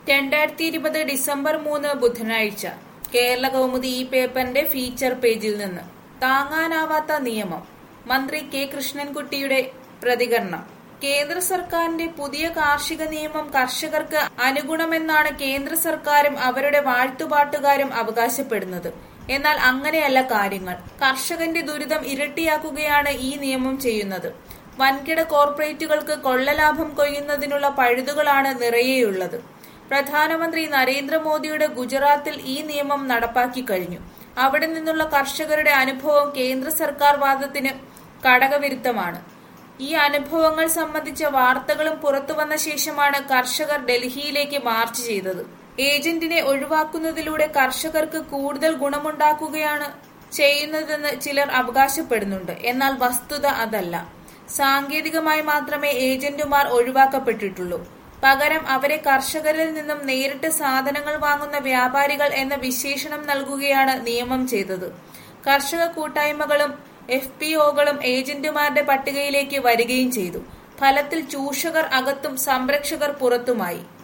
രണ്ടായിരത്തി ഇരുപത് ഡിസംബർ മൂന്ന് ബുധനാഴ്ച കേരള കൗമുദി ഈ പേപ്പറിന്റെ ഫീച്ചർ പേജിൽ നിന്ന് താങ്ങാനാവാത്ത നിയമം മന്ത്രി കെ കൃഷ്ണൻകുട്ടിയുടെ പ്രതികരണം കേന്ദ്ര സർക്കാരിന്റെ പുതിയ കാർഷിക നിയമം കർഷകർക്ക് അനുഗുണമെന്നാണ് കേന്ദ്ര സർക്കാരും അവരുടെ വാഴ്ത്തുപാട്ടുകാരും അവകാശപ്പെടുന്നത് എന്നാൽ അങ്ങനെയല്ല കാര്യങ്ങൾ കർഷകന്റെ ദുരിതം ഇരട്ടിയാക്കുകയാണ് ഈ നിയമം ചെയ്യുന്നത് വൻകിട കോർപ്പറേറ്റുകൾക്ക് കൊള്ളലാഭം കൊയ്യുന്നതിനുള്ള പഴുതുകളാണ് നിറയെയുള്ളത് പ്രധാനമന്ത്രി നരേന്ദ്രമോദിയുടെ ഗുജറാത്തിൽ ഈ നിയമം നടപ്പാക്കി കഴിഞ്ഞു അവിടെ നിന്നുള്ള കർഷകരുടെ അനുഭവം കേന്ദ്ര സർക്കാർ വാദത്തിന് കടകവിരുദ്ധമാണ് ഈ അനുഭവങ്ങൾ സംബന്ധിച്ച വാർത്തകളും പുറത്തുവന്ന ശേഷമാണ് കർഷകർ ഡൽഹിയിലേക്ക് മാർച്ച് ചെയ്തത് ഏജന്റിനെ ഒഴിവാക്കുന്നതിലൂടെ കർഷകർക്ക് കൂടുതൽ ഗുണമുണ്ടാക്കുകയാണ് ചെയ്യുന്നതെന്ന് ചിലർ അവകാശപ്പെടുന്നുണ്ട് എന്നാൽ വസ്തുത അതല്ല സാങ്കേതികമായി മാത്രമേ ഏജന്റുമാർ ഒഴിവാക്കപ്പെട്ടിട്ടുള്ളൂ പകരം അവരെ കർഷകരിൽ നിന്നും നേരിട്ട് സാധനങ്ങൾ വാങ്ങുന്ന വ്യാപാരികൾ എന്ന വിശേഷണം നൽകുകയാണ് നിയമം ചെയ്തത് കർഷക കൂട്ടായ്മകളും എഫ് പി ഒകളും ഏജന്റുമാരുടെ പട്ടികയിലേക്ക് വരികയും ചെയ്തു ഫലത്തിൽ ചൂഷകർ അകത്തും സംരക്ഷകർ പുറത്തുമായി